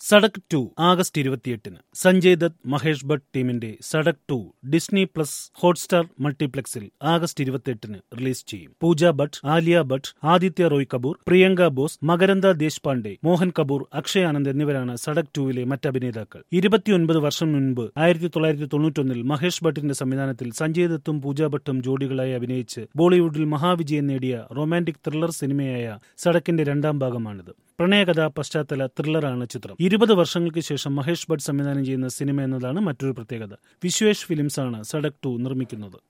Sadak to August ഇരുപത്തിയെട്ടിന് സഞ്ജയ് ദത്ത് മഹേഷ് ഭട്ട് ടീമിന്റെ Sadak two Disney plus Hotstar മൾട്ടിപ്ലക്സിൽ ആഗസ്റ്റ് ഇരുപത്തിയെട്ടിന് റിലീസ് ചെയ്യും പൂജ ഭട്ട് ആലിയ ഭട്ട് ആദിത്യ റോയ് കപൂർ പ്രിയങ്ക ബോസ് മകരന്ദ ദേശ്പാണ്ഡെ മോഹൻ കപൂർ അക്ഷയ് ആനന്ദ് എന്നിവരാണ് സഡക് ടുവിലെ മറ്റ് അഭിനേതാക്കൾ ഇരുപത്തിയൊൻപത് വർഷം മുൻപ് ആയിരത്തി തൊള്ളായിരത്തി തൊണ്ണൂറ്റൊന്നിൽ മഹേഷ് ഭട്ടിന്റെ സംവിധാനത്തിൽ സഞ്ജയ് ദത്തും പൂജ ഭട്ടും ജോഡികളായി അഭിനയിച്ച് ബോളിവുഡിൽ മഹാവിജയം നേടിയ റൊമാന്റിക് ത്രില്ലർ സിനിമയായ സഡക്കിന്റെ രണ്ടാം ഭാഗമാണിത് പ്രണയകഥാ പശ്ചാത്തല ത്രില്ലറാണ് ചിത്രം ഇരുപത് വർഷങ്ങൾക്ക് ശേഷം മഹേഷ് ഭട്ട് സംവിധാനം ചെയ്യുന്ന സിനിമ എന്നതാണ് മറ്റൊരു പ്രത്യേകത വിശ്വേഷ് ഫിലിംസാണ് സഡക് ടു നിർമ്മിക്കുന്നത്